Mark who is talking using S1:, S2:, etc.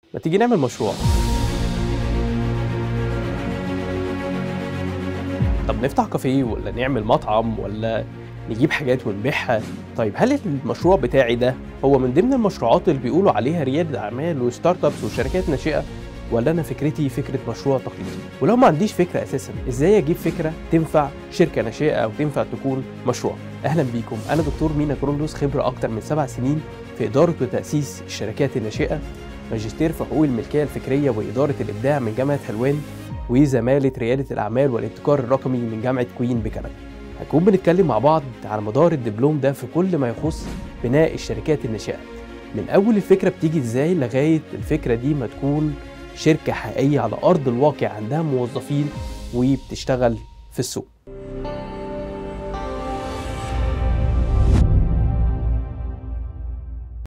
S1: ما تيجي نعمل مشروع طب نفتح كافيه ولا نعمل مطعم ولا نجيب حاجات ونبيعها طيب هل المشروع بتاعي ده هو من ضمن المشروعات اللي بيقولوا عليها ريادة أعمال وستارت ابس وشركات ناشئة ولا أنا فكرتي فكرة مشروع تقليدي ولو ما عنديش فكرة أساسا إزاي أجيب فكرة تنفع شركة ناشئة أو تنفع تكون مشروع أهلا بيكم أنا دكتور مينا كرولوس خبرة أكتر من سبع سنين في إدارة وتأسيس الشركات الناشئة ماجستير في حقوق الملكية الفكرية وإدارة الإبداع من جامعة حلوان وزمالة ريادة الأعمال والابتكار الرقمي من جامعة كوين بكندا هنكون بنتكلم مع بعض على مدار الدبلوم ده في كل ما يخص بناء الشركات الناشئة من أول الفكرة بتيجي إزاي لغاية الفكرة دي ما تكون شركة حقيقية على أرض الواقع عندها موظفين وبتشتغل في السوق